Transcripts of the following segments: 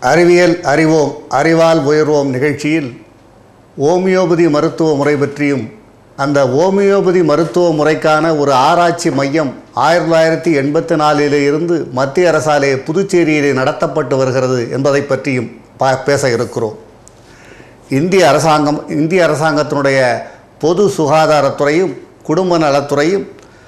அறிவியல் அறிவோம் அறிவால் உயர்வோம் நிகழ்ச்சியில் ஓமியோபதி மருத்துவ முறை பற்றியும் அந்த ஓமியோபதி மருத்துவ முறைக்கான ஒரு ஆராய்ச்சி மையம் ஆயிரத்தி தொள்ளாயிரத்தி எண்பத்தி நாலிலே இருந்து மத்திய அரசாலே புதுச்சேரியிலே நடத்தப்பட்டு வருகிறது என்பதை பற்றியும் பா பேச இருக்கிறோம் இந்திய அரசாங்கம் இந்திய அரசாங்கத்தினுடைய பொது சுகாதாரத்துறையும் குடும்ப நலத்துறையும்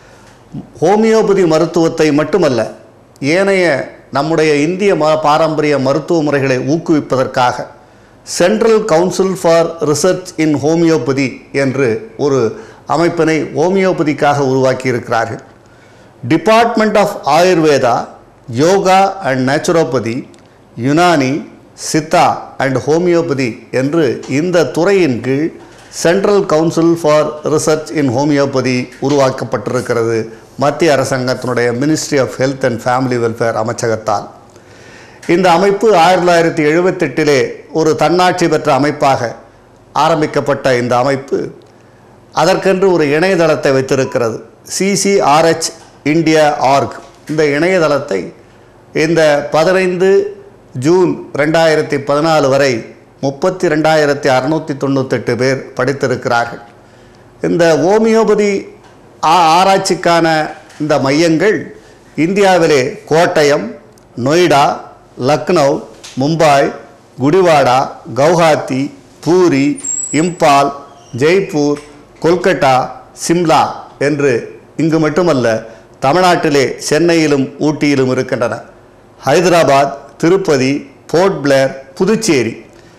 ஹோமியோபதி மருத்துவத்தை மட்டுமல்ல ஏனைய நம்முடைய இந்திய ம பாரம்பரிய மருத்துவ முறைகளை ஊக்குவிப்பதற்காக central council for research in homoeopathy என்று ஒரு அமைப்பினை ஹோமியோபதிக்காக உருவாக்கி இருக்கிறார்கள் department of Ayurveda yoga and naturopathy Unani Siddha and homoeopathy என்று இந்த துறையின் கீழ் central council for research in homoeopathy உருவாக்கப்பட்டிருக்கிறது மத்திய அரசாங்கத்தினுடைய ministry of health and family welfare அமைச்சகத்தால் இந்த அமைப்பு ஆயிரத்தி தொள்ளாயிரத்தி எழுபத்தெட்டிலே ஒரு தன்னாட்சி பெற்ற அமைப்பாக ஆரம்பிக்கப்பட்ட இந்த அமைப்பு அதற்கென்று ஒரு இணையதளத்தை வைத்திருக்கிறது சிசிஆர்ஹெச் இந்தியா ஆர்க் இந்த இணையதளத்தை இந்த பதினைந்து ஜூன் ரெண்டாயிரத்தி பதினாலு வரை முப்பத்தி ரெண்டாயிரத்தி அறநூற்றி தொண்ணூத்தெட்டு பேர் படித்திருக்கிறார்கள் இந்த ஓமியோபதி ஆ ஆராய்ச்சிக்கான இந்த மையங்கள் இந்தியாவிலே கோட்டயம் நொய்டா லக்னோ மும்பாய் குடிவாடா கவுஹாத்தி பூரி இம்பால் ஜெய்ப்பூர் கொல்கட்டா சிம்லா என்று இங்கு மட்டுமல்ல தமிழ்நாட்டிலே சென்னையிலும் ஊட்டியிலும் இருக்கின்றன ஹைதராபாத் திருப்பதி போர்ட் பிளேர் புதுச்சேரி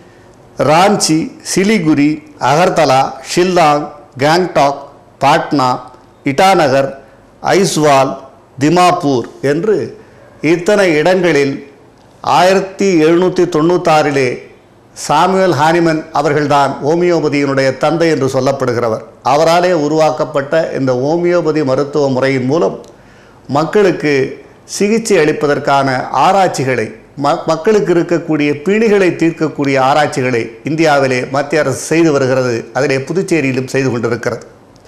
ராஞ்சி சிலிகுரி அகர்தலா ஷில்லாங் கேங்டாக் பாட்னா இட்டாநகர் ஐஸ்வால் திமாப்பூர் என்று இத்தனை இடங்களில் ஆயிரத்தி எழுநூற்றி தொண்ணூத்தாறிலே சாமுவேல் ஹானிமன் அவர்கள்தான் ஹோமியோபதியினுடைய தந்தை என்று சொல்லப்படுகிறவர் அவராலே உருவாக்கப்பட்ட இந்த ஹோமியோபதி மருத்துவ முறையின் மூலம் மக்களுக்கு சிகிச்சை அளிப்பதற்கான ஆராய்ச்சிகளை ம மக்களுக்கு இருக்கக்கூடிய பிணிகளை தீர்க்கக்கூடிய ஆராய்ச்சிகளை இந்தியாவிலே மத்திய அரசு செய்து வருகிறது அதிலே புதுச்சேரியிலும் செய்து கொண்டிருக்கிறது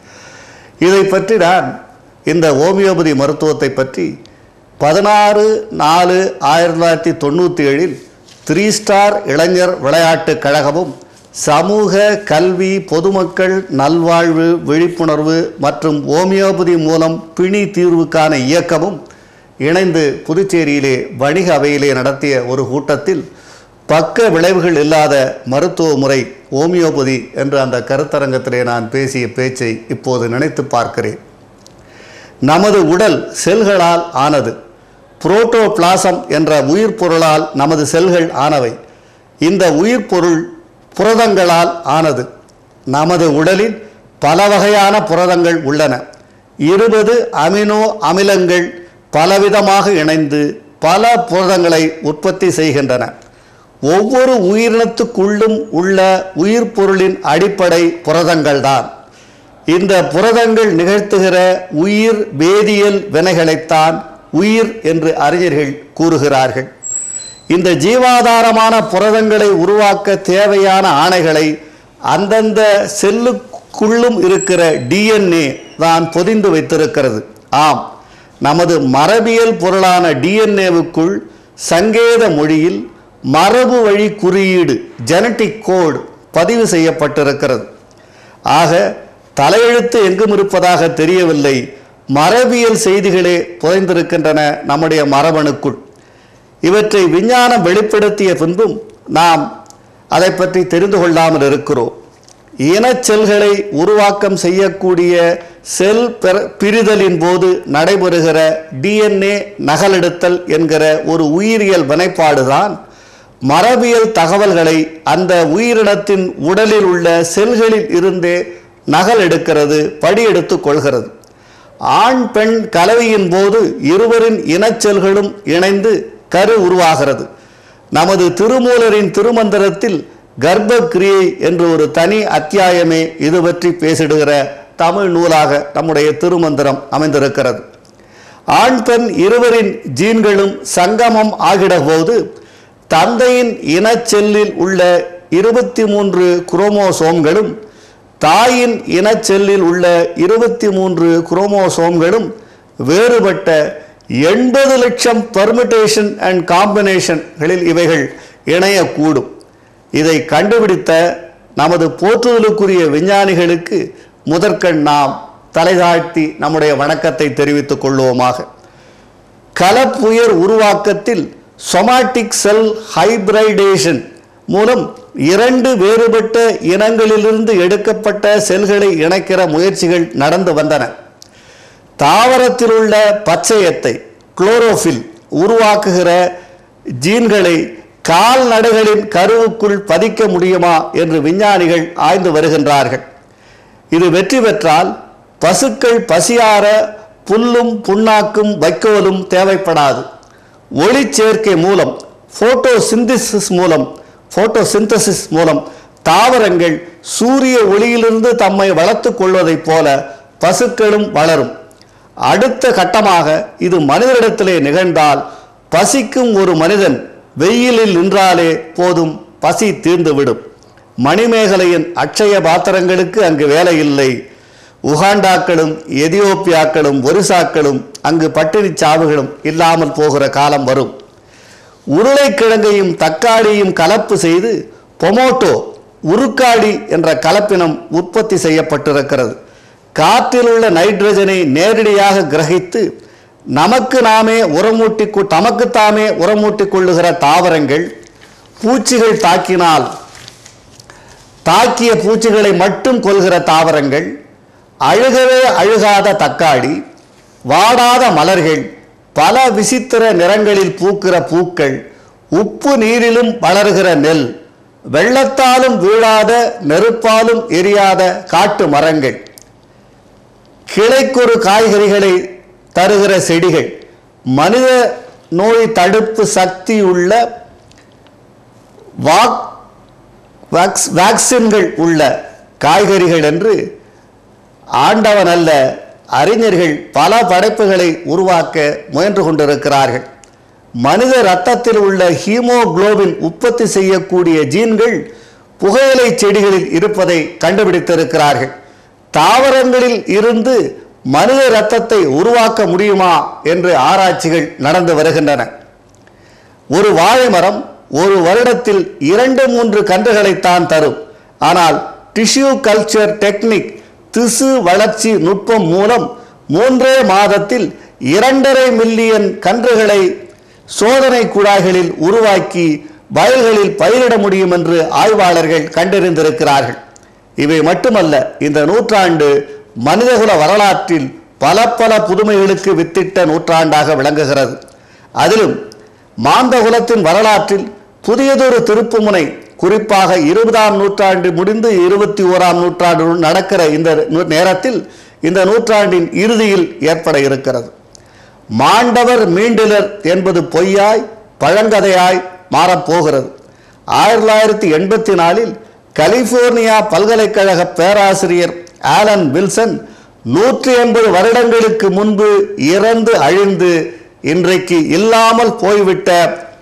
இதை பற்றி நான் இந்த ஹோமியோபதி மருத்துவத்தை பற்றி பதினாறு நாலு ஆயிரத்தி தொள்ளாயிரத்தி தொண்ணூற்றி ஏழில் த்ரீ ஸ்டார் இளைஞர் விளையாட்டுக் கழகமும் சமூக கல்வி பொதுமக்கள் நல்வாழ்வு விழிப்புணர்வு மற்றும் ஹோமியோபதி மூலம் பிணி தீர்வுக்கான இயக்கமும் இணைந்து புதுச்சேரியிலே வணிக அவையிலே நடத்திய ஒரு கூட்டத்தில் பக்க விளைவுகள் இல்லாத மருத்துவ முறை ஹோமியோபதி என்ற அந்த கருத்தரங்கத்திலே நான் பேசிய பேச்சை இப்போது நினைத்து பார்க்கிறேன் நமது உடல் செல்களால் ஆனது புரோட்டோபிளாசம் என்ற உயிர் பொருளால் நமது செல்கள் ஆனவை இந்த உயிர் பொருள் புரதங்களால் ஆனது நமது உடலில் பல வகையான புரதங்கள் உள்ளன இருபது அமினோ அமிலங்கள் பலவிதமாக இணைந்து பல புரதங்களை உற்பத்தி செய்கின்றன ஒவ்வொரு உயிரினத்துக்குள்ளும் உள்ள உயிர் பொருளின் அடிப்படை புரதங்கள்தான் இந்த புரதங்கள் நிகழ்த்துகிற உயிர் வேதியியல் வினைகளைத்தான் உயிர் என்று அறிஞர்கள் கூறுகிறார்கள் இந்த ஜீவாதாரமான புரதங்களை உருவாக்க தேவையான ஆணைகளை அந்தந்த செல்லுக்குள்ளும் இருக்கிற டிஎன்ஏ தான் பொதிந்து வைத்திருக்கிறது ஆம் நமது மரபியல் பொருளான டிஎன்ஏவுக்குள் சங்கேத மொழியில் மரபு வழி குறியீடு ஜெனட்டிக் கோடு பதிவு செய்யப்பட்டிருக்கிறது ஆக தலையெழுத்து எங்கும் இருப்பதாக தெரியவில்லை மரபியல் செய்திகளே புதைந்திருக்கின்றன நம்முடைய மரபணுக்குள் இவற்றை விஞ்ஞானம் வெளிப்படுத்திய பின்பும் நாம் அதை பற்றி தெரிந்து கொள்ளாமல் இருக்கிறோம் இனச் செல்களை உருவாக்கம் செய்யக்கூடிய செல் பெற- பிரிதலின் போது நடைபெறுகிற டிஎன்ஏ நகலெடுத்தல் என்கிற ஒரு உயிரியல் வினைப்பாடுதான் மரபியல் தகவல்களை அந்த உயிரினத்தின் உடலில் உள்ள செல்களில் இருந்தே நகல் எடுக்கிறது படி எடுத்துக் கொள்கிறது ஆண் பெண் கலவையின் போது இருவரின் இனச்செல்களும் இணைந்து கரு உருவாகிறது நமது திருமூலரின் திருமந்திரத்தில் கர்ப்ப கிரியை என்று ஒரு தனி அத்தியாயமே இது பற்றி பேசிடுகிற தமிழ் நூலாக நம்முடைய திருமந்திரம் அமைந்திருக்கிறது ஆண் பெண் இருவரின் ஜீன்களும் சங்கமம் ஆகிட போது தந்தையின் இனச்செல்லில் உள்ள இருபத்தி மூன்று குரோமோசோம்களும் தாயின் இனச்செல்லில் உள்ள இருபத்தி மூன்று குரோமோசோம்களும் வேறுபட்ட எண்பது லட்சம் பெர்மிட்டேஷன் அண்ட் காம்பினேஷன்களில் இவைகள் இணையக்கூடும் இதை கண்டுபிடித்த நமது போற்றுதலுக்குரிய விஞ்ஞானிகளுக்கு முதற்கண் நாம் தலைதாழ்த்தி நம்முடைய வணக்கத்தை தெரிவித்துக் கொள்வோமாக கலப்புயர் உருவாக்கத்தில் சொமாட்டிக் செல் ஹைபிரைடேஷன் மூலம் இரண்டு வேறுபட்ட இனங்களிலிருந்து எடுக்கப்பட்ட செல்களை இணைக்கிற முயற்சிகள் நடந்து வந்தன தாவரத்தில் உள்ள பச்சையத்தை குளோரோஃபில் உருவாக்குகிற ஜீன்களை கால்நடைகளின் கருவுக்குள் பதிக்க முடியுமா என்று விஞ்ஞானிகள் ஆய்ந்து வருகின்றார்கள் இது வெற்றி பெற்றால் பசுக்கள் பசியார புல்லும் புண்ணாக்கும் வைக்கோலும் தேவைப்படாது ஒளி சேர்க்கை மூலம் போட்டோ சிந்திசிஸ் மூலம் போட்டோ சிந்தசிஸ் மூலம் தாவரங்கள் சூரிய ஒளியிலிருந்து தம்மை வளர்த்துக் கொள்வதைப் போல பசுக்களும் வளரும் அடுத்த கட்டமாக இது மனிதனிடத்திலே நிகழ்ந்தால் பசிக்கும் ஒரு மனிதன் வெயிலில் நின்றாலே போதும் பசி தீர்ந்துவிடும் மணிமேகலையின் அட்சய பாத்திரங்களுக்கு அங்கு வேலை இல்லை உகாண்டாக்களும் எதியோப்பியாக்களும் ஒரிசாக்களும் அங்கு பட்டினி சாவுகளும் இல்லாமல் போகிற காலம் வரும் உருளைக்கிழங்கையும் தக்காளியும் கலப்பு செய்து பொமோட்டோ உருக்காடி என்ற கலப்பினம் உற்பத்தி செய்யப்பட்டிருக்கிறது காற்றில் உள்ள நைட்ரஜனை நேரடியாக கிரகித்து நமக்கு நாமே உரமூட்டி தமக்குத்தாமே உரமூட்டிக் கொள்ளுகிற தாவரங்கள் பூச்சிகள் தாக்கினால் தாக்கிய பூச்சிகளை மட்டும் கொள்கிற தாவரங்கள் அழுகவே அழுகாத தக்காளி வாடாத மலர்கள் பல விசித்திர நிறங்களில் பூக்கிற பூக்கள் உப்பு நீரிலும் வளர்கிற நெல் வெள்ளத்தாலும் வீழாத நெருப்பாலும் எரியாத காட்டு மரங்கள் கிளைக்கொரு காய்கறிகளை தருகிற செடிகள் மனித நோய் தடுப்பு சக்தி உள்ள வாக் வேக்ஸ் வேக்சின்கள் உள்ள காய்கறிகள் என்று ஆண்டவன் அல்ல அறிஞர்கள் பல படைப்புகளை உருவாக்க முயன்று கொண்டிருக்கிறார்கள் மனித இரத்தத்தில் உள்ள ஹீமோகுளோபின் உற்பத்தி செய்யக்கூடிய ஜீன்கள் புகையிலை செடிகளில் இருப்பதை கண்டுபிடித்திருக்கிறார்கள் தாவரங்களில் இருந்து மனித இரத்தத்தை உருவாக்க முடியுமா என்று ஆராய்ச்சிகள் நடந்து வருகின்றன ஒரு வாழை மரம் ஒரு வருடத்தில் இரண்டு மூன்று கன்றுகளைத்தான் தரும் ஆனால் டிஷ்யூ கல்ச்சர் டெக்னிக் திசு வளர்ச்சி நுட்பம் மூலம் மூன்றே மாதத்தில் இரண்டரை மில்லியன் கன்றுகளை சோதனை குழாய்களில் உருவாக்கி வயல்களில் பயிரிட முடியும் என்று ஆய்வாளர்கள் கண்டறிந்திருக்கிறார்கள் இவை மட்டுமல்ல இந்த நூற்றாண்டு மனிதகுல வரலாற்றில் பல பல புதுமைகளுக்கு வித்திட்ட நூற்றாண்டாக விளங்குகிறது அதிலும் மாந்தகுலத்தின் வரலாற்றில் புதியதொரு திருப்புமுனை குறிப்பாக இருபதாம் நூற்றாண்டு முடிந்து இருபத்தி ஓராம் நூற்றாண்டு நடக்கிற இந்த நூ- நேரத்தில் இந்த நூற்றாண்டின் இறுதியில் ஏற்பட இருக்கிறது மாண்டவர் மீண்டிலர் என்பது பொய்யாய் பழங்கதையாய் மாறப்போகிறது ஆயிரத்தி தொள்ளாயிரத்தி எண்பத்தி நாலில் கலிபோர்னியா பல்கலைக்கழக பேராசிரியர் ஆலன் வில்சன் நூற்றி எண்பது வருடங்களுக்கு முன்பு இறந்து அழிந்து இன்றைக்கு இல்லாமல் போய்விட்ட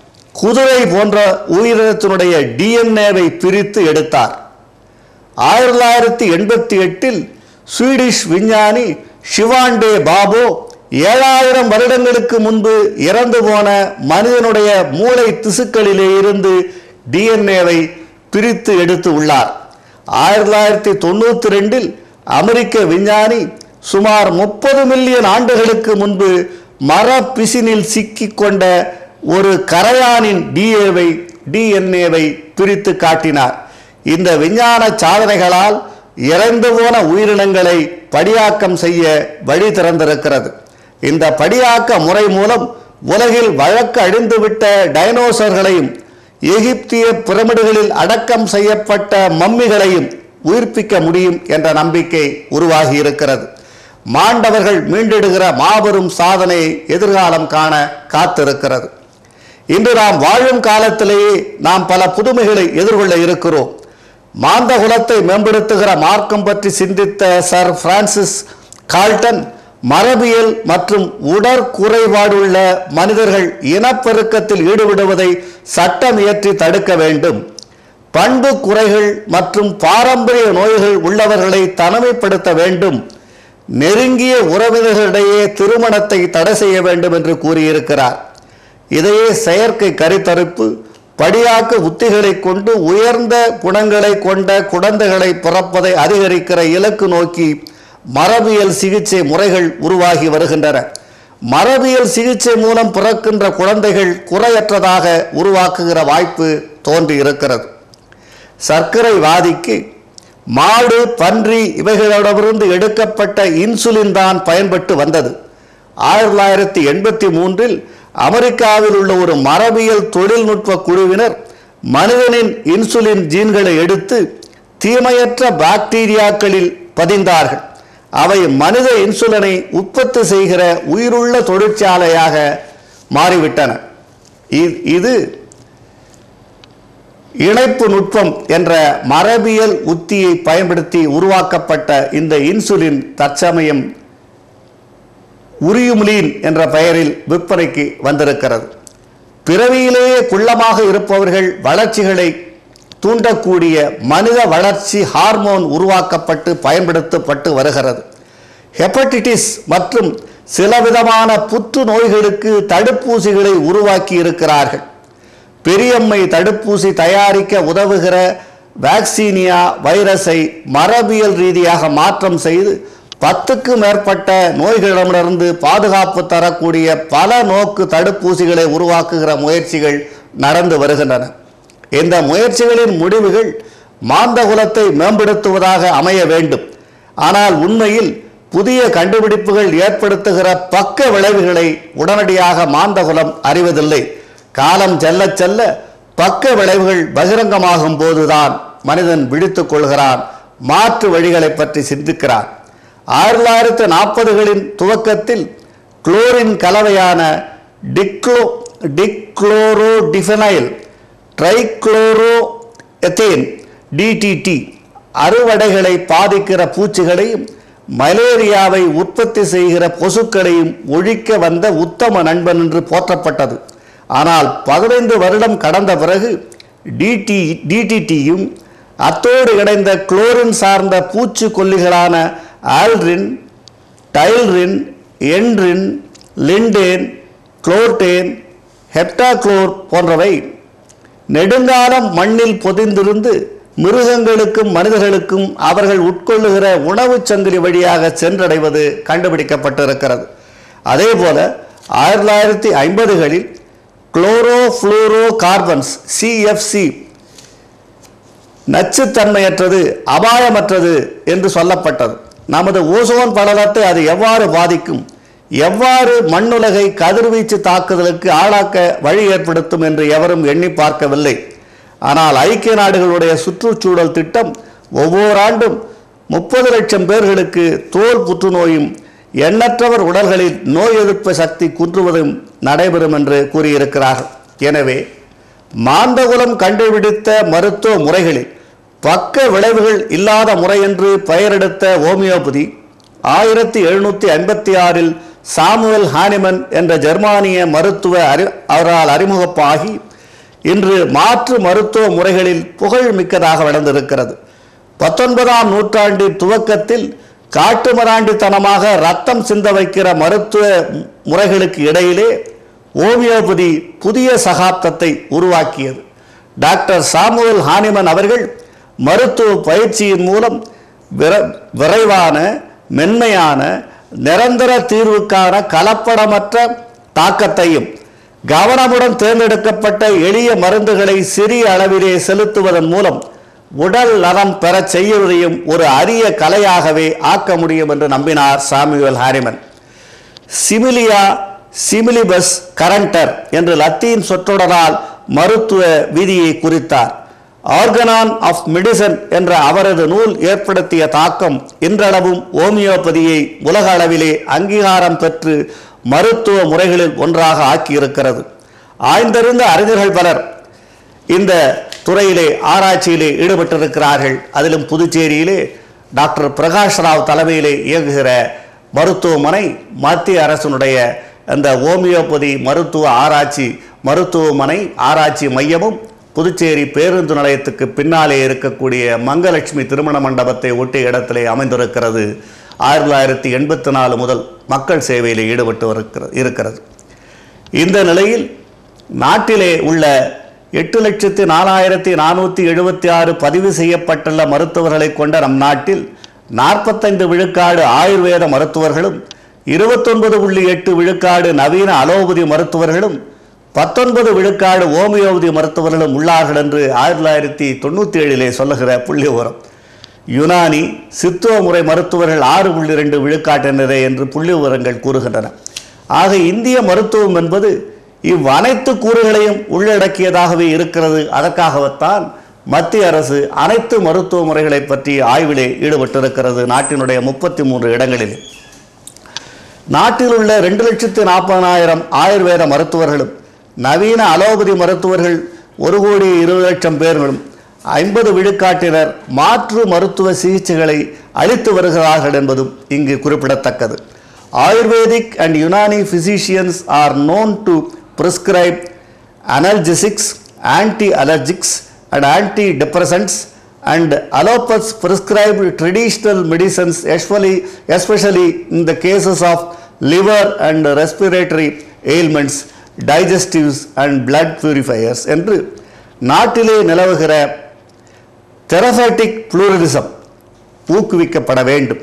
குதிரை போன்ற உயிரினத்தினுடைய டிஎன்ஏவை பிரித்து எடுத்தார் ஆயிரத்தி தொள்ளாயிரத்தி எண்பத்தி எட்டில் ஸ்வீடிஷ் விஞ்ஞானி ஷிவாண்டே பாபோ ஏழாயிரம் வருடங்களுக்கு முன்பு இறந்து போன மனிதனுடைய மூளை திசுக்களிலே இருந்து டிஎன்ஏவை பிரித்து எடுத்து உள்ளார் ஆயிரத்தி தொள்ளாயிரத்தி தொண்ணூற்றி ரெண்டில் அமெரிக்க விஞ்ஞானி சுமார் முப்பது மில்லியன் ஆண்டுகளுக்கு முன்பு மர பிசினில் சிக்கிக்கொண்ட ஒரு கரையானின் டிஏவை டிஎன்ஏவை பிரித்து காட்டினார் இந்த விஞ்ஞான சாதனைகளால் இறந்து போன உயிரினங்களை படியாக்கம் செய்ய வழி திறந்திருக்கிறது இந்த படியாக்க முறை மூலம் உலகில் வழக்கு அழிந்துவிட்ட டைனோசர்களையும் எகிப்திய பிரமிடுகளில் அடக்கம் செய்யப்பட்ட மம்மிகளையும் உயிர்ப்பிக்க முடியும் என்ற நம்பிக்கை உருவாகி இருக்கிறது மாண்டவர்கள் மீண்டிடுகிற மாபெரும் சாதனையை எதிர்காலம் காண காத்திருக்கிறது இன்று நாம் வாழும் காலத்திலேயே நாம் பல புதுமைகளை எதிர்கொள்ள இருக்கிறோம் மாந்த குலத்தை மேம்படுத்துகிற மார்க்கம் பற்றி சிந்தித்த சர் பிரான்சிஸ் கால்டன் மரபியல் மற்றும் உடற்குறைபாடுள்ள மனிதர்கள் இனப்பெருக்கத்தில் ஈடுபடுவதை சட்டம் இயற்றி தடுக்க வேண்டும் பண்பு குறைகள் மற்றும் பாரம்பரிய நோய்கள் உள்ளவர்களை தனிமைப்படுத்த வேண்டும் நெருங்கிய உறவினர்களிடையே திருமணத்தை தடை செய்ய வேண்டும் என்று கூறியிருக்கிறார் இதையே செயற்கை கருத்தரிப்பு படியாக்க உத்திகளை கொண்டு உயர்ந்த குணங்களை கொண்ட குழந்தைகளை பிறப்பதை அதிகரிக்கிற இலக்கு நோக்கி மரபியல் சிகிச்சை முறைகள் உருவாகி வருகின்றன மரபியல் சிகிச்சை மூலம் பிறக்கின்ற குழந்தைகள் குறையற்றதாக உருவாக்குகிற வாய்ப்பு தோன்றி இருக்கிறது சர்க்கரை வாதிக்கு மாடு பன்றி இவைகளிடமிருந்து எடுக்கப்பட்ட இன்சுலின் தான் பயன்பட்டு வந்தது ஆயிரத்தி தொள்ளாயிரத்தி எண்பத்தி மூன்றில் அமெரிக்காவில் உள்ள ஒரு மரபியல் தொழில்நுட்ப குழுவினர் மனிதனின் இன்சுலின் ஜீன்களை எடுத்து தீமையற்ற பாக்டீரியாக்களில் பதிந்தார்கள் அவை மனித இன்சுலினை உற்பத்தி செய்கிற உயிருள்ள தொழிற்சாலையாக மாறிவிட்டன இ- இது இணைப்பு நுட்பம் என்ற மரபியல் உத்தியை பயன்படுத்தி உருவாக்கப்பட்ட இந்த இன்சுலின் தற்சமயம் உரியுமுலீன் என்ற பெயரில் விற்பனைக்கு வந்திருக்கிறது பிறவியிலேயே குள்ளமாக இருப்பவர்கள் வளர்ச்சிகளை தூண்டக்கூடிய மனித வளர்ச்சி ஹார்மோன் உருவாக்கப்பட்டு பயன்படுத்தப்பட்டு வருகிறது ஹெப்படைட்டிஸ் மற்றும் சில விதமான புற்று நோய்களுக்கு தடுப்பூசிகளை உருவாக்கி இருக்கிறார்கள் பெரியம்மை தடுப்பூசி தயாரிக்க உதவுகிற வேக்சீனியா வைரஸை மரபியல் ரீதியாக மாற்றம் செய்து பத்துக்கு மேற்பட்ட நோய்களிடமிருந்து பாதுகாப்பு தரக்கூடிய பல நோக்கு தடுப்பூசிகளை உருவாக்குகிற முயற்சிகள் நடந்து வருகின்றன இந்த முயற்சிகளின் முடிவுகள் மாந்தகுலத்தை மேம்படுத்துவதாக அமைய வேண்டும் ஆனால் உண்மையில் புதிய கண்டுபிடிப்புகள் ஏற்படுத்துகிற பக்க விளைவுகளை உடனடியாக மாந்தகுலம் அறிவதில்லை காலம் செல்ல செல்ல பக்க விளைவுகள் பகிரங்கமாகும் போதுதான் மனிதன் விழித்துக் கொள்கிறான் மாற்று வழிகளை பற்றி சிந்திக்கிறான் ஆயிரத்தி தொள்ளாயிரத்தி நாற்பதுகளின் துவக்கத்தில் குளோரின் கலவையான டிக்ளோ டிக்ளோரோ டிஃபனைல் ட்ரைக்ளோரோ எத்தேன் டிடிடி அறுவடைகளை பாதிக்கிற பூச்சிகளையும் மலேரியாவை உற்பத்தி செய்கிற கொசுக்களையும் ஒழிக்க வந்த உத்தம நண்பன் என்று போற்றப்பட்டது ஆனால் பதினைந்து வருடம் கடந்த பிறகு டிடி டிடிடியும் அத்தோடு இணைந்த குளோரின் சார்ந்த பூச்சிக்கொல்லிகளான ஆல்ரின் டைல்ரின் என்ரின் லிண்டேன் குளோர்டேன் ஹெப்டாக்ளோர் போன்றவை நெடுங்காலம் மண்ணில் பொதிந்திருந்து மிருகங்களுக்கும் மனிதர்களுக்கும் அவர்கள் உட்கொள்ளுகிற உணவுச் சங்கிலி வழியாக சென்றடைவது கண்டுபிடிக்கப்பட்டிருக்கிறது அதே போல ஆயிரத்தி தொள்ளாயிரத்தி ஐம்பதுகளில் குளோரோ ஃப்ளூரோ கார்பன்ஸ் சிஎஃப்சி நச்சுத்தன்மையற்றது அபாயமற்றது என்று சொல்லப்பட்டது நமது ஓசோன் படலத்தை அது எவ்வாறு பாதிக்கும் எவ்வாறு மண்ணுலகை கதிர்வீச்சு தாக்குதலுக்கு ஆளாக்க வழி ஏற்படுத்தும் என்று எவரும் எண்ணி பார்க்கவில்லை ஆனால் ஐக்கிய நாடுகளுடைய சுற்றுச்சூழல் திட்டம் ஒவ்வொரு ஆண்டும் முப்பது லட்சம் பேர்களுக்கு தோல் புற்றுநோயும் எண்ணற்றவர் உடல்களில் நோய் எதிர்ப்பு சக்தி குன்றுவதும் நடைபெறும் என்று கூறியிருக்கிறார்கள் எனவே மாந்தகுலம் கண்டுபிடித்த மருத்துவ முறைகளில் பக்க விளைவுகள் இல்லாத முறை என்று பெயரெடுத்த ஹோமியோபதி ஆயிரத்தி எழுநூற்றி ஐம்பத்தி ஆறில் சாமுவல் ஹானிமன் என்ற ஜெர்மானிய மருத்துவ அறி அவரால் அறிமுகமாகி இன்று மாற்று மருத்துவ முறைகளில் புகழ் மிக்கதாக வளர்ந்திருக்கிறது பத்தொன்பதாம் நூற்றாண்டின் துவக்கத்தில் காட்டுமராண்டித்தனமாக ரத்தம் சிந்த வைக்கிற மருத்துவ முறைகளுக்கு இடையிலே ஹோமியோபதி புதிய சகாப்தத்தை உருவாக்கியது டாக்டர் சாமுவல் ஹானிமன் அவர்கள் மருத்துவ பயிற்சியின் மூலம் விர- விரைவான மென்மையான நிரந்தர தீர்வுக்கான கலப்படமற்ற தாக்கத்தையும் கவனமுடன் தேர்ந்தெடுக்கப்பட்ட எளிய மருந்துகளை சிறிய அளவிலே செலுத்துவதன் மூலம் உடல் நலம் பெறச் செய்வதையும் ஒரு அரிய கலையாகவே ஆக்க முடியும் என்று நம்பினார் சாமுவேல் ஹாரிமன் சிமிலியா சிமிலிபஸ் கரண்டர் என்று லத்தீன் சொற்றொடரால் மருத்துவ விதியை குறித்தார் ஆர்கனான் ஆஃப் மெடிசன் என்ற அவரது நூல் ஏற்படுத்திய தாக்கம் இன்றளவும் ஹோமியோபதியை உலக அளவிலே அங்கீகாரம் பெற்று மருத்துவ முறைகளில் ஒன்றாக ஆக்கியிருக்கிறது ஆய்ந்தறிந்த அறிஞர்கள் பலர் இந்த துறையிலே ஆராய்ச்சியிலே ஈடுபட்டிருக்கிறார்கள் அதிலும் புதுச்சேரியிலே டாக்டர் பிரகாஷ் ராவ் தலைமையிலே இயங்குகிற மருத்துவமனை மத்திய அரசினுடைய அந்த ஹோமியோபதி மருத்துவ ஆராய்ச்சி மருத்துவமனை ஆராய்ச்சி மையமும் புதுச்சேரி பேருந்து நிலையத்துக்கு பின்னாலே இருக்கக்கூடிய மங்கலட்சுமி திருமண மண்டபத்தை ஒட்டிய இடத்திலே அமைந்திருக்கிறது ஆயிரத்தி தொள்ளாயிரத்தி எண்பத்தி நாலு முதல் மக்கள் சேவையில் ஈடுபட்டு இருக்கிறது இருக்கிறது இந்த நிலையில் நாட்டிலே உள்ள எட்டு லட்சத்து நாலாயிரத்தி நானூற்றி எழுபத்தி ஆறு பதிவு செய்யப்பட்டுள்ள மருத்துவர்களை கொண்ட நம் நாட்டில் நாற்பத்தைந்து விழுக்காடு ஆயுர்வேத மருத்துவர்களும் இருபத்தொன்பது புள்ளி எட்டு விழுக்காடு நவீன அலோபதி மருத்துவர்களும் பத்தொன்பது விழுக்காடு ஓமியோபதி மருத்துவர்களும் உள்ளார்கள் என்று ஆயிரத்தி தொள்ளாயிரத்தி தொண்ணூற்றி ஏழிலே சொல்லுகிற புள்ளி விவரம் யுனானி சித்துவ முறை மருத்துவர்கள் ஆறு புள்ளி ரெண்டு விழுக்காட்டினரே என்று புள்ளி விவரங்கள் கூறுகின்றன ஆக இந்திய மருத்துவம் என்பது இவ்வனைத்து கூறுகளையும் உள்ளடக்கியதாகவே இருக்கிறது அதற்காகத்தான் மத்திய அரசு அனைத்து மருத்துவ முறைகளை பற்றி ஆய்விலே ஈடுபட்டிருக்கிறது நாட்டினுடைய முப்பத்தி மூன்று இடங்களில் நாட்டில் உள்ள ரெண்டு லட்சத்து நாற்பதாயிரம் ஆயுர்வேத மருத்துவர்களும் நவீன அலோபதி மருத்துவர்கள் ஒரு கோடி இருபது லட்சம் பேர்களும் ஐம்பது விழுக்காட்டினர் மாற்று மருத்துவ சிகிச்சைகளை அளித்து வருகிறார்கள் என்பதும் இங்கு குறிப்பிடத்தக்கது Ayurvedic and Unani physicians are known to prescribe analgesics, anti-allergics and antidepressants and allopaths prescribe traditional medicines especially, especially in the cases of liver and respiratory ailments, digestives and blood purifiers என்று நாட்டிலே நிலவுகிற தெரபேட்டிக் புளூரலிசம் ஊக்குவிக்கப்பட வேண்டும்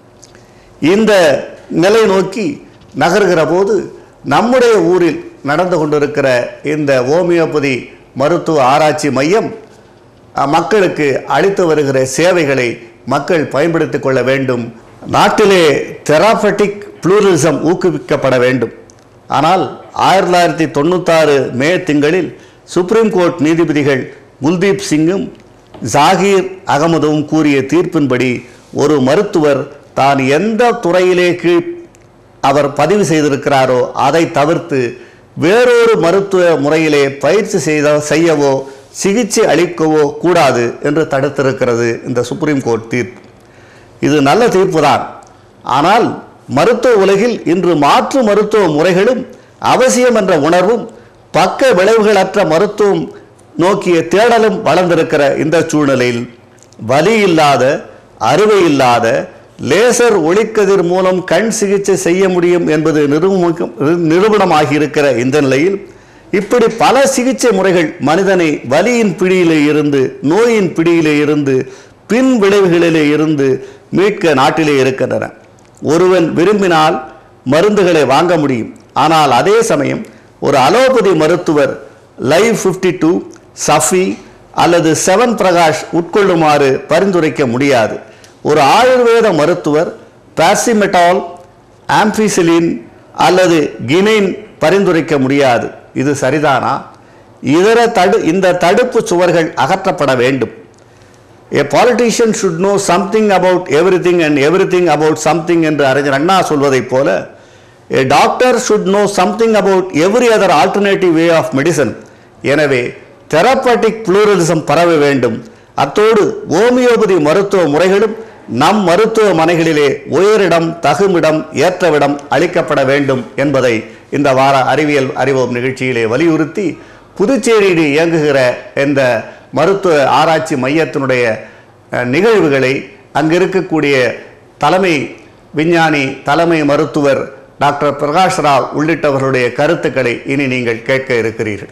இந்த நிலை நோக்கி நகர்கிற போது நம்முடைய ஊரில் நடந்து கொண்டிருக்கிற இந்த ஹோமியோபதி மருத்துவ ஆராய்ச்சி மையம் அஹ், மக்களுக்கு அளித்து வருகிற சேவைகளை மக்கள் பயன்படுத்திக் கொள்ள வேண்டும் நாட்டிலே தெராபட்டிக் புளூரலிசம் ஊக்குவிக்கப்பட வேண்டும் ஆனால் ஆயிரத்தி தொள்ளாயிரத்தி தொண்ணூத்தாறு மே திங்களில் சுப்ரீம் கோர்ட் நீதிபதிகள் குல்தீப் சிங்கும் ஜாகீர் அகமதும் கூறிய தீர்ப்பின்படி ஒரு மருத்துவர் தான் எந்த துறையிலே கீழ் அவர் பதிவு செய்திருக்கிறாரோ அதை தவிர்த்து வேறொரு மருத்துவ முறையிலே பயிற்சி செய்த செய்யவோ சிகிச்சை அளிக்கவோ கூடாது என்று தடுத்திருக்கிறது இந்த சுப்ரீம் கோர்ட் தீர்ப்பு இது நல்ல தீர்ப்புதான் ஆனால் மருத்துவ உலகில் இன்று மாற்று மருத்துவ முறைகளும் அவசியம் என்ற உணர்வும் பக்க விளைவுகளற்ற மருத்துவம் நோக்கிய தேடலும் வளர்ந்திருக்கிற இந்த சூழ்நிலையில் வலி இல்லாத அறுவை இல்லாத லேசர் ஒளிக்கதிர் மூலம் கண் சிகிச்சை செய்ய முடியும் என்பது நிரூபமிக்கும் நிரூபணமாகி இருக்கிற இந்த நிலையில் இப்படி பல சிகிச்சை முறைகள் மனிதனை வலியின் பிடியிலே இருந்து நோயின் பிடியிலே இருந்து பின் விளைவுகளிலே இருந்து மீட்க நாட்டிலே இருக்கின்றன ஒருவன் விரும்பினால் மருந்துகளை வாங்க முடியும் ஆனால் அதே சமயம் ஒரு அலோபதி மருத்துவர் லைவ் 52 டூ சஃபி அல்லது செவன் பிரகாஷ் உட்கொள்ளுமாறு பரிந்துரைக்க முடியாது ஒரு ஆயுர்வேத மருத்துவர் பாசிமெட்டால் ஆம்பிசிலின் அல்லது கினைன் பரிந்துரைக்க முடியாது இது சரிதானா இதர தடு இந்த தடுப்பு சுவர்கள் அகற்றப்பட வேண்டும் A politician should know something about everything and everything about something என்று அறிஞர் அண்ணா சொல்வதைப் போல a doctor should know something about every other alternative way of medicine எனவே தெரப்பட்டிக் புளூரலிசம் பரவ வேண்டும் அத்தோடு ஹோமியோபதி மருத்துவ முறைகளும் நம் மருத்துவமனைகளிலே உயரிடம் தகுமிடம் ஏற்றவிடம் அளிக்கப்பட வேண்டும் என்பதை இந்த வார அறிவியல் அறிவோம் நிகழ்ச்சியிலே வலியுறுத்தி புதுச்சேரியில் இயங்குகிற இந்த மருத்துவ ஆராய்ச்சி மையத்தினுடைய அஹ், நிகழ்வுகளை அங்கு இருக்கக்கூடிய தலைமை விஞ்ஞானி தலைமை மருத்துவர் டாக்டர் பிரகாஷ் ராவ் உள்ளிட்டவர்களுடைய கருத்துக்களை இனி நீங்கள் கேட்க இருக்கிறீர்கள்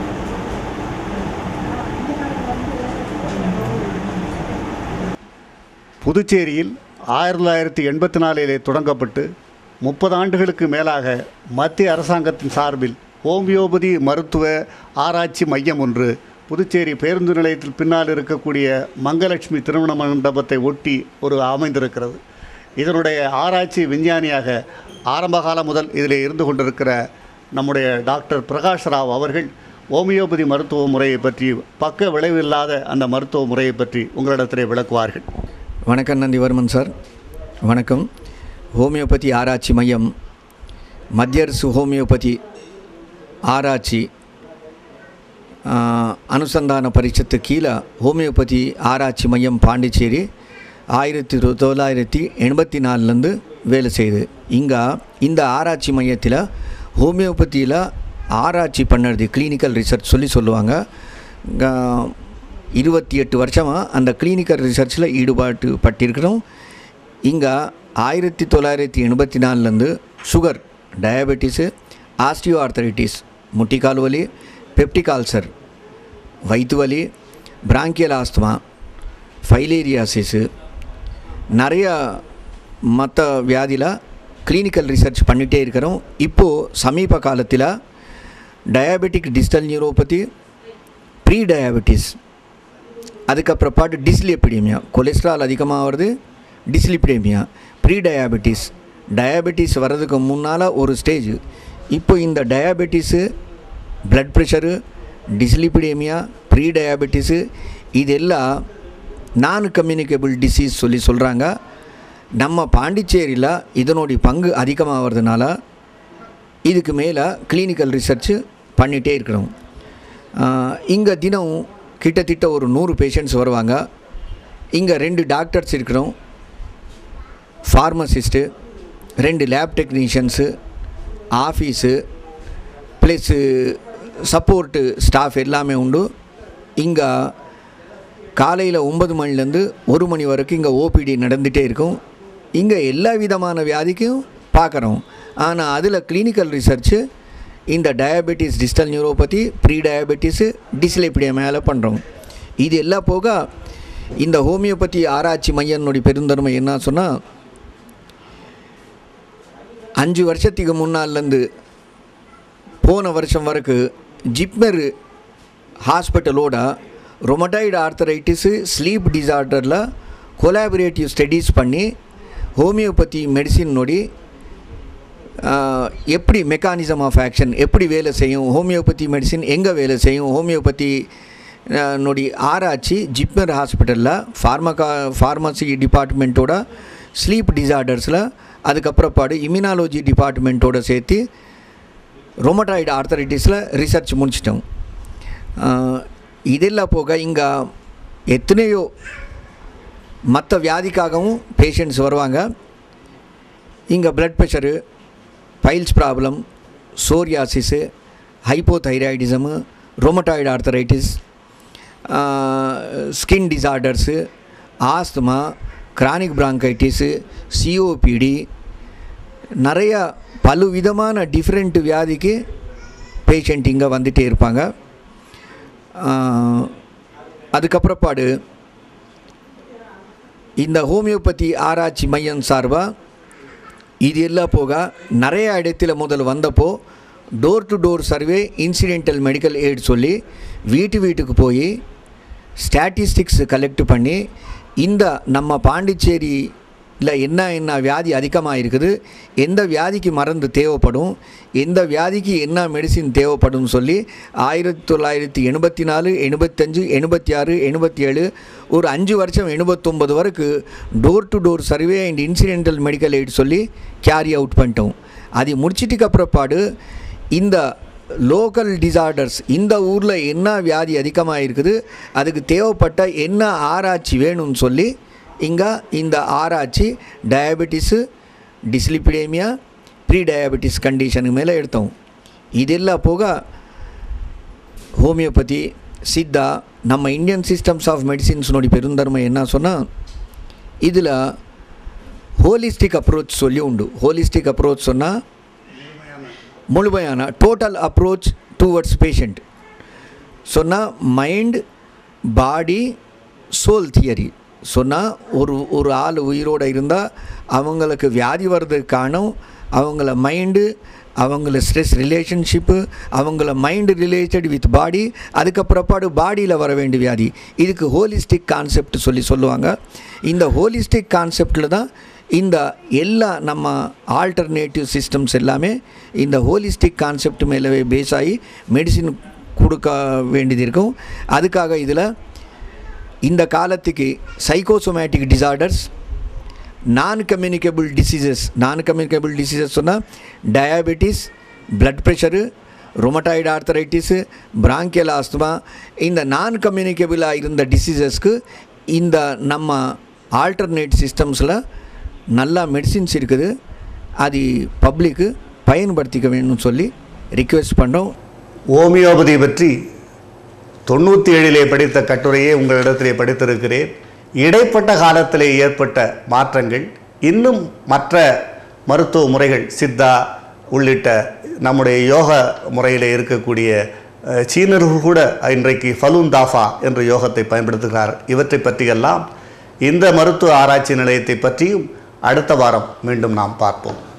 புதுச்சேரியில் ஆயிரத்தி தொள்ளாயிரத்தி எண்பத்தி நாலிலே தொடங்கப்பட்டு முப்பது ஆண்டுகளுக்கு மேலாக மத்திய அரசாங்கத்தின் சார்பில் ஹோமியோபதி மருத்துவ ஆராய்ச்சி மையம் ஒன்று புதுச்சேரி பேருந்து நிலையத்தில் பின்னால் இருக்கக்கூடிய மங்கலட்சுமி திருமண மண்டபத்தை ஒட்டி ஒரு அமைந்திருக்கிறது இதனுடைய ஆராய்ச்சி விஞ்ஞானியாக ஆரம்ப காலம் முதல் இதில் இருந்து கொண்டிருக்கிற நம்முடைய டாக்டர் பிரகாஷ் ராவ் அவர்கள் ஹோமியோபதி மருத்துவ முறையை பற்றி பக்க விளைவில்லாத அந்த மருத்துவ முறையை பற்றி உங்களிடத்திலே விளக்குவார்கள் வணக்கம் நந்திவர்மன் சார் வணக்கம் ஹோமியோபதி ஆராய்ச்சி மையம் மத்திய அரசு ஹோமியோபதி ஆராய்ச்சி ஆ, அனுசந்தான பரிஷத்து கீழே ஹோமியோபதி ஆராய்ச்சி மையம் பாண்டிச்சேரி ஆயிரத்தி தொ- தொள்ளாயிரத்தி எண்பத்தி நாலுலேருந்து வேலை செய்யுது இங்கே இந்த ஆராய்ச்சி மையத்தில் ஹோமியோபதியில் ஆராய்ச்சி பண்ணுறது கிளினிக்கல் ரிசர்ச் சொல்லி சொல்லுவாங்க இங்க இருபத்தி எட்டு வருஷமாக அந்த கிளினிக்கல் ரிசர்ச்சில் ஈடுபாட்டு பட்டிருக்கிறோம் இங்கே ஆயிரத்தி தொள்ளாயிரத்தி எண்பத்தி நாலுலேருந்து சுகர் டயபெட்டிஸு ஆஸ்டியோ ஆர்த்தரைட்டிஸ் முட்டிக்கால் வலி பெப்டிக் அல்சர் வயிற்று வலி பிராங்கியல் ஆஸ்துமா ஃபைலேரியாசிஸு நிறையா மற்ற வியாதியில் கிளினிக்கல் ரிசர்ச் பண்ணிகிட்டே இருக்கிறோம் இப்போது சமீப காலத்தில் diabetic distal neuropathy pre diabetes அதுக்கப்புறப்பாட்டு டிஸ்லிபிடேமியா கொலஸ்ட்ரால் அதிகமாக வருது டிஸ்லிபிடேமியா ப்ரீ டயாபெட்டிஸ் டயாபெட்டிஸ் வர்றதுக்கு முன்னால் ஒரு ஸ்டேஜ் இப்போ இந்த diabetes blood pressure dyslipidemia pre diabetes இதெல்லாம் நான் கம்யூனிகபிள் டிசீஸ் சொல்லி சொல்கிறாங்க நம்ம பாண்டிச்சேரியில் இதனுடைய பங்கு அதிகமாகிறதுனால இதுக்கு மேலே கிளினிக்கல் ரிசர்ச்சு பண்ணிகிட்டே இருக்கிறோம் இங்கே தினம் கிட்டத்தட்ட ஒரு நூறு பேஷண்ட்ஸ் வருவாங்க இங்கே ரெண்டு டாக்டர்ஸ் இருக்கிறோம் ஃபார்மசிஸ்ட்டு ரெண்டு lab technicians office plus support staff எல்லாமே உண்டு இங்கே காலையில் ஒன்பது மணிலேருந்து ஒரு மணி வரைக்கும் இங்கே ஓபிடி நடந்துகிட்டே இருக்கும் இங்கே எல்லா விதமான வியாதிக்கும் பார்க்குறோம் ஆனால் அதில் கிளினிக்கல் ரிசர்ச்சு இந்த diabetes distal neuropathy pre diabetes dyslipidemia மேலே பண்ணுறோம் இது எல்லாம் போக இந்த ஹோமியோபதி ஆராய்ச்சி மையனுடைய பெருந்தன்மை என்ன சொன்னால் அஞ்சு வருஷத்துக்கு முன்னாலேருந்து போன வருஷம் வரைக்கும் ஜிப்மர் ஹாஸ்பிட்டலோட ரொமட்டாய்டு ஆர்த்தரைட்டிஸு ஸ்லீப் டிசார்டரில் கொலாபரேட்டிவ் ஸ்டடீஸ் பண்ணி ஹோமியோபதி மெடிசின் நொடி எப்படி மெக்கானிசம் ஆஃப் ஆக்ஷன் எப்படி வேலை செய்யும் ஹோமியோபதி மெடிசின் எங்கே வேலை செய்யும் ஹோமியோபதி நொடி ஆராய்ச்சி ஜிப்மர் ஹாஸ்பிட்டலில் ஃபார்மகா ஃபார்மசி டிபார்ட்மெண்ட்டோட ஸ்லீப் டிசார்டர்ஸில் அதுக்கப்புறம் பாடு இம்யூனாலஜி டிபார்ட்மெண்ட்டோட சேர்த்து ரொமட்டாய்டு ஆர்த்தரைட்டிஸில் ரிசர்ச் முடிச்சிட்டோம் இதெல்லாம் போக இங்கே எத்தனையோ மற்ற வியாதிக்காகவும் பேஷண்ட்ஸ் வருவாங்க இங்கே blood pressure piles problem psoriasis hypothyroidism rheumatoid arthritis skin disorders asthma chronic bronchitis COPD நிறையா பல விதமான டிஃப்ரெண்ட் வியாதிக்கு பேஷண்ட் இங்கே வந்துகிட்டே இருப்பாங்க அதுக்கப்புறப்பாடு இந்த ஹோமியோபதி ஆராய்ச்சி மையம் சார்பாக இது எல்லாம் போக நிறைய இடத்துல முதல் வந்தப்போ door to door survey incidental medical aid சொல்லி வீட்டு வீட்டுக்கு போய் ஸ்டாட்டிஸ்டிக்ஸ் கலெக்ட் பண்ணி இந்த நம்ம பாண்டிச்சேரியில் என்ன என்ன வியாதி அதிகமாக இருக்குது எந்த வியாதிக்கு மருந்து தேவைப்படும் எந்த வியாதிக்கு என்ன மெடிசின் தேவைப்படும் சொல்லி ஆயிரத்தி தொள்ளாயிரத்தி எண்பத்தி நாலு எண்பத்தஞ்சு எண்பத்தி ஆறு எண்பத்தி ஏழு ஒரு அஞ்சு வருஷம் எண்பத்தொம்பது வரைக்கும் door to door survey and incidental medical aid சொல்லி கேரி அவுட் பண்ணிட்டோம் அது முடிச்சிட்டுக்கு அப்புறப்பாடு இந்த லோக்கல் டிசார்டர்ஸ் இந்த ஊரில் என்ன வியாதி அதிகமாக இருக்குது அதுக்கு தேவைப்பட்ட என்ன ஆராய்ச்சி வேணும்னு சொல்லி இங்கே இந்த ஆராய்ச்சி டயபெட்டிஸு டிஸ்லிபிடேமியா ப்ரீ டயபெட்டிஸ் கண்டிஷனுக்கு மேலே எடுத்தோம் இதெல்லாம் போக ஹோமியோபதி சித்தா நம்ம இந்தியன் சிஸ்டம்ஸ் ஆஃப் மெடிசின்ஸ்னுடைய பெருந்தன்மை என்ன சொன்னால் இதில் ஹோலிஸ்டிக் அப்ரோச் சொல்லி உண்டு ஹோலிஸ்டிக் அப்ரோச் சொன்னால் முழுமையான டோட்டல் அப்ரோச் டுவர்ட்ஸ் பேஷண்ட் சொன்னால் மைண்ட் பாடி சோல் தியரி சொன்னால் ஒரு ஒரு ஆள் உயிரோடு இருந்தால் அவங்களுக்கு வியாதி வர்றதுக்கு காரணம் அவங்கள மைண்டு அவங்கள ஸ்ட்ரெஸ் ரிலேஷன்ஷிப்பு அவங்கள மைண்டு ரிலேட்டட் வித் பாடி அதுக்கப்புறப்பாடு பாடியில் வர வேண்டிய வியாதி இதுக்கு ஹோலிஸ்டிக் கான்செப்ட் சொல்லி சொல்லுவாங்க இந்த ஹோலிஸ்டிக் கான்செப்டில் தான் இந்த எல்லா நம்ம ஆல்டர்னேட்டிவ் சிஸ்டம்ஸ் எல்லாமே இந்த ஹோலிஸ்டிக் கான்செப்ட் மேலே பேஸ் ஆகி மெடிசின் கொடுக்க வேண்டியது இருக்கும் அதுக்காக இதில் இந்த காலத்துக்கு psychosomatic disorders non communicable diseases non communicable diseases சொன்னால் diabetes blood pressure rheumatoid arthritis bronchial asthma இந்த நான் கம்யூனிகபிளாக இருந்த டிசீசஸ்க்கு இந்த நம்ம ஆல்டர்னேட் சிஸ்டம்ஸில் நல்லா மெடிசின்ஸ் இருக்குது அது பப்ளிக்கு பயன்படுத்திக்க வேணும்னு சொல்லி ரிக்வெஸ்ட் பண்ணுறோம் ஹோமியோபதி பற்றி தொண்ணூற்றி ஏழிலே படித்த கட்டுரையை உங்களிடத்திலே படித்திருக்கிறேன் இடைப்பட்ட காலத்திலே ஏற்பட்ட மாற்றங்கள் இன்னும் மற்ற மருத்துவ முறைகள் சித்தா உள்ளிட்ட நம்முடைய யோக முறையில் இருக்கக்கூடிய அஹ், சீனர்கள் கூட இன்றைக்கு ஃபலூன் தாஃபா என்ற யோகத்தை பயன்படுத்துகிறார் இவற்றை பற்றியெல்லாம் இந்த மருத்துவ ஆராய்ச்சி நிலையத்தை பற்றியும் அடுத்த வாரம் மீண்டும் நாம் பார்ப்போம்